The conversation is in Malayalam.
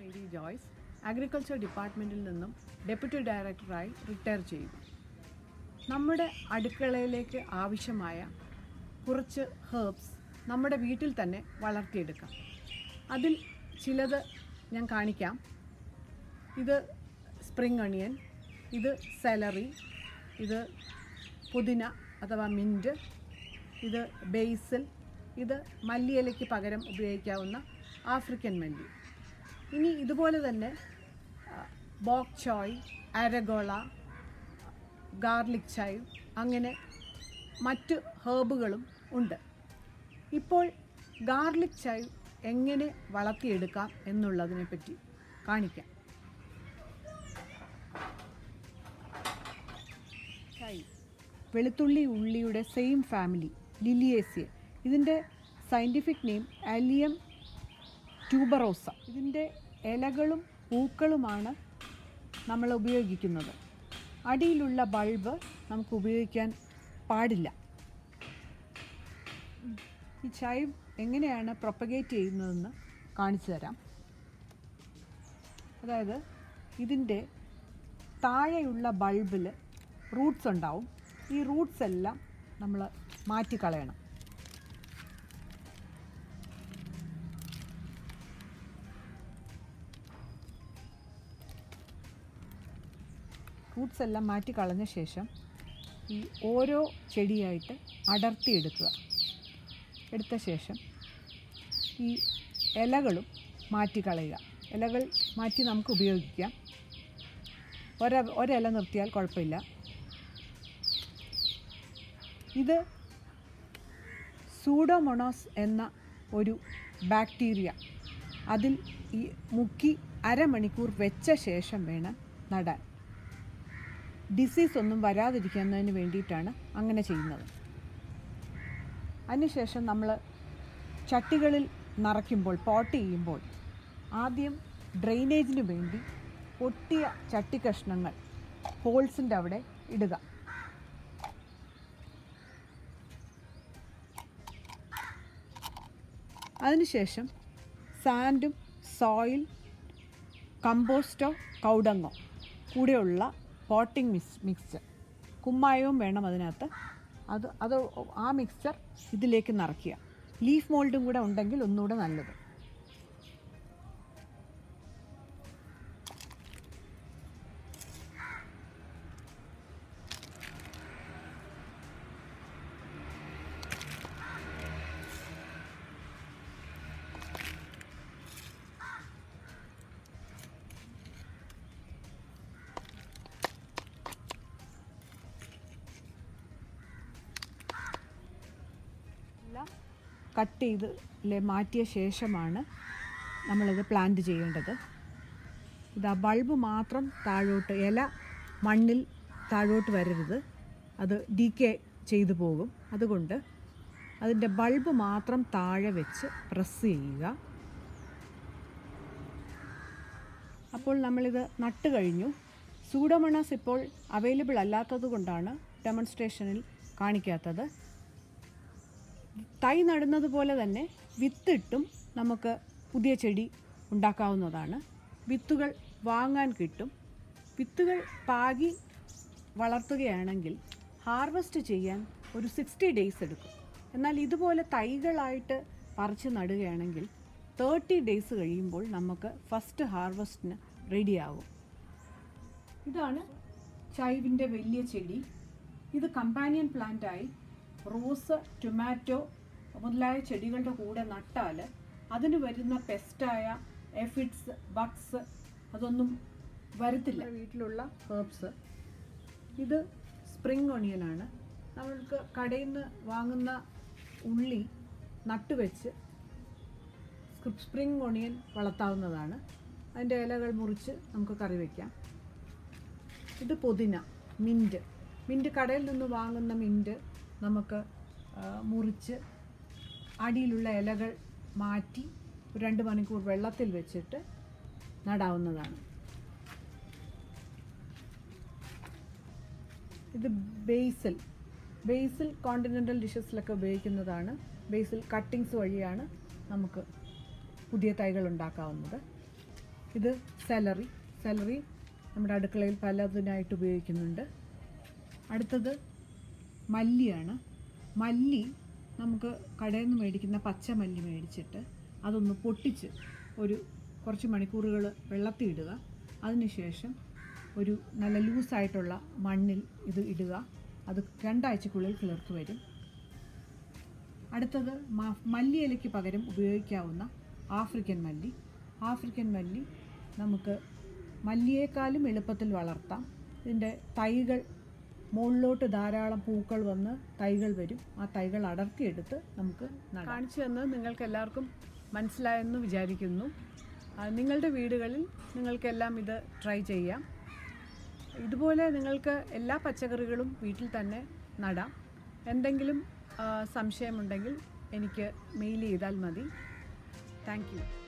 മേരി ജോയ്സ് അഗ്രികൾച്ചർ ഡിപ്പാർട്ട്മെൻറ്റിൽ നിന്നും ഡെപ്യൂട്ടി ഡയറക്ടറായി റിട്ടയർ ചെയ്തു നമ്മുടെ അടുക്കളയിലേക്ക് ആവശ്യമായ കുറച്ച് ഹേർബ്സ് നമ്മുടെ വീട്ടിൽ തന്നെ വളർത്തിയെടുക്കാം അതിൽ ചിലത് ഞാൻ കാണിക്കാം ഇത് സ്പ്രിംഗ് ഒണിയൻ ഇത് സെലറി ഇത് പുതിന അഥവാ മിൻറ്റ് ഇത് ബേസിൽ ഇത് മല്ലിയിലയ്ക്ക് പകരം ഉപയോഗിക്കാവുന്ന ആഫ്രിക്കൻ മല്ലി ഇനി ഇതുപോലെ തന്നെ ബോക് ചോയ് അരഗോള ഗാർലിക് ചൈവ് അങ്ങനെ മറ്റ് ഹേർബുകളും ഉണ്ട് ഇപ്പോൾ ഗാർലിക് ചൈവ് എങ്ങനെ വളർത്തിയെടുക്കാം എന്നുള്ളതിനെ പറ്റി കാണിക്കാം ചൈവ് വെളുത്തുള്ളി ഉള്ളിയുടെ സെയിം ഫാമിലി ലിലിയേസിയ ഇതിൻ്റെ സയൻറ്റിഫിക് നെയിം അലിയം ട്യൂബറോസ ഇതിൻ്റെ ഇലകളും പൂക്കളുമാണ് നമ്മൾ ഉപയോഗിക്കുന്നത് അടിയിലുള്ള ബൾബ് നമുക്ക് ഉപയോഗിക്കാൻ പാടില്ല ഈ ചൈവ് എങ്ങനെയാണ് പ്രൊപ്പഗേറ്റ് ചെയ്യുന്നതെന്ന് കാണിച്ചു തരാം അതായത് ഇതിൻ്റെ താഴെയുള്ള ബൾബിൽ റൂട്ട്സ് ഉണ്ടാവും ഈ റൂട്ട്സ് എല്ലാം നമ്മൾ മാറ്റിക്കളയണം റൂട്ട്സ് എല്ലാം മാറ്റി കളഞ്ഞ ശേഷം ഈ ഓരോ ചെടിയായിട്ട് അടർത്തിയെടുക്കുക എടുത്ത ശേഷം ഈ ഇലകളും മാറ്റി കളയുക ഇലകൾ മാറ്റി നമുക്ക് ഉപയോഗിക്കാം ഒര ഒരില നിർത്തിയാൽ കുഴപ്പമില്ല ഇത് സൂഡോമൊണോസ് എന്ന ഒരു ബാക്ടീരിയ അതിൽ ഈ മുക്കി അരമണിക്കൂർ വെച്ച ശേഷം വേണം നടാൻ ഡിസീസ് ഒന്നും വരാതിരിക്കുന്നതിന് വേണ്ടിയിട്ടാണ് അങ്ങനെ ചെയ്യുന്നത് അതിനുശേഷം നമ്മൾ ചട്ടികളിൽ നിറയ്ക്കുമ്പോൾ പോട്ട് ചെയ്യുമ്പോൾ ആദ്യം ഡ്രെയിനേജിന് വേണ്ടി പൊട്ടിയ ചട്ടി കഷ്ണങ്ങൾ ഹോൾസിൻ്റെ അവിടെ ഇടുക അതിനുശേഷം സാൻഡും സോയിൽ കമ്പോസ്റ്റോ കൗഡങ്ങോ കൂടെയുള്ള പോട്ടിംഗ് മിക്സ് മിക്സ്ചർ കുമ്മായവും വേണം അതിനകത്ത് അത് അത് ആ മിക്സ്ചർ ഇതിലേക്ക് നിറയ്ക്കുക ലീഫ് മോൾഡും കൂടെ ഉണ്ടെങ്കിൽ ഒന്നുകൂടെ നല്ലത് എല്ലാം കട്ട് ചെയ്ത് ലെ- മാറ്റിയ ശേഷമാണ് നമ്മളിത് പ്ലാന്റ് ചെയ്യേണ്ടത് ഇതാ ബൾബ് മാത്രം താഴോട്ട് ഇല മണ്ണിൽ താഴോട്ട് വരരുത് അത് ഡീക്കെ ചെയ്തു പോകും അതുകൊണ്ട് അതിൻ്റെ ബൾബ് മാത്രം താഴെ വെച്ച് പ്രസ് ചെയ്യുക അപ്പോൾ നമ്മളിത് നട്ട് കഴിഞ്ഞു സൂഡോമണസ് ഇപ്പോൾ അവൈലബിൾ അല്ലാത്തത് കൊണ്ടാണ് ഡെമോൺസ്ട്രേഷനിൽ കാണിക്കാത്തത് തൈ നടുന്നത് പോലെ തന്നെ വിത്തിട്ടും നമുക്ക് പുതിയ ചെടി ഉണ്ടാക്കാവുന്നതാണ് വിത്തുകൾ വാങ്ങാൻ കിട്ടും വിത്തുകൾ പാകി വളർത്തുകയാണെങ്കിൽ ഹാർവസ്റ്റ് ചെയ്യാൻ ഒരു സിക്സ്റ്റി ഡേയ്സ് എടുക്കും എന്നാൽ ഇതുപോലെ തൈകളായിട്ട് പറിച്ച് നടുകയാണെങ്കിൽ തേർട്ടി ഡേയ്സ് കഴിയുമ്പോൾ നമുക്ക് ഫസ്റ്റ് ഹാർവസ്റ്റിന് റെഡിയാകും ഇതാണ് ചൈവിൻ്റെ വലിയ ചെടി ഇത് കമ്പാനിയൻ പ്ലാന്റായി റോസ് ടൊമാറ്റോ മുതലായ ചെടികളുടെ കൂടെ നട്ടാൽ അതിന് വരുന്ന പെസ്റ്റായ എഫിഡ്സ് ബക്സ് അതൊന്നും വരത്തില്ല വീട്ടിലുള്ള ഹേർബ്സ് ഇത് സ്പ്രിംഗ് ഒണിയനാണ് നമ്മൾക്ക് കടയിൽ നിന്ന് വാങ്ങുന്ന ഉള്ളി നട്ടുവെച്ച് സ്പ്രിംഗ് ഒണിയൻ വളർത്താവുന്നതാണ് അതിൻ്റെ ഇലകൾ മുറിച്ച് നമുക്ക് കറി വയ്ക്കാം ഇത് പുതിന മിൻറ്റ് മിൻറ്റ് കടയിൽ നിന്ന് വാങ്ങുന്ന മിൻറ്റ് നമുക്ക് ആ, മുറിച്ച് അടിയിലുള്ള ഇലകൾ മാറ്റി ഒരു രണ്ട് മണിക്കൂർ വെള്ളത്തിൽ വെച്ചിട്ട് നടാവുന്നതാണ് ഇത് ബേസിൽ ബേസിൽ കോണ്ടിനെൻ്റൽ ഡിഷസിലൊക്കെ ഉപയോഗിക്കുന്നതാണ് ബേസിൽ കട്ടിങ്സ് വഴിയാണ് നമുക്ക് പുതിയ തൈകൾ ഉണ്ടാക്കാവുന്നത് ഇത് സെലറി സെലറി നമ്മുടെ അടുക്കളയിൽ പലതിനായിട്ട് ഉപയോഗിക്കുന്നുണ്ട് അടുത്തത് മല്ലിയാണ് മല്ലി നമുക്ക് കടയിൽ നിന്ന് മേടിക്കുന്ന പച്ചമല്ലി മേടിച്ചിട്ട് അതൊന്ന് പൊട്ടിച്ച് ഒരു കുറച്ച് മണിക്കൂറുകൾ വെള്ളത്തിൽ ഇടുക അതിനുശേഷം ഒരു നല്ല ലൂസായിട്ടുള്ള മണ്ണിൽ ഇത് ഇടുക അത് രണ്ടാഴ്ചക്കുള്ളിൽ കിളിർത്ത് വരും അടുത്തത് മ- മല്ലിയിലയ്ക്ക് പകരം ഉപയോഗിക്കാവുന്ന ആഫ്രിക്കൻ മല്ലി ആഫ്രിക്കൻ മല്ലി നമുക്ക് മല്ലിയേക്കാളും എളുപ്പത്തിൽ വളർത്താം ഇതിൻ്റെ തൈകൾ മുകളിലോട്ട് ധാരാളം പൂക്കൾ വന്ന് തൈകൾ വരും ആ തൈകൾ അടർത്തിയെടുത്ത് നമുക്ക് കാണിച്ചു തന്നത് നിങ്ങൾക്ക് എല്ലാവർക്കും മനസ്സിലായെന്ന് വിചാരിക്കുന്നു ആ, നിങ്ങളുടെ വീടുകളിൽ നിങ്ങൾക്കെല്ലാം ഇത് ട്രൈ ചെയ്യാം ഇതുപോലെ നിങ്ങൾക്ക് എല്ലാ പച്ചക്കറികളും വീട്ടിൽ തന്നെ നടാം എന്തെങ്കിലും ആ, സംശയമുണ്ടെങ്കിൽ എനിക്ക് മെയിൽ ചെയ്താൽ മതി താങ്ക് യു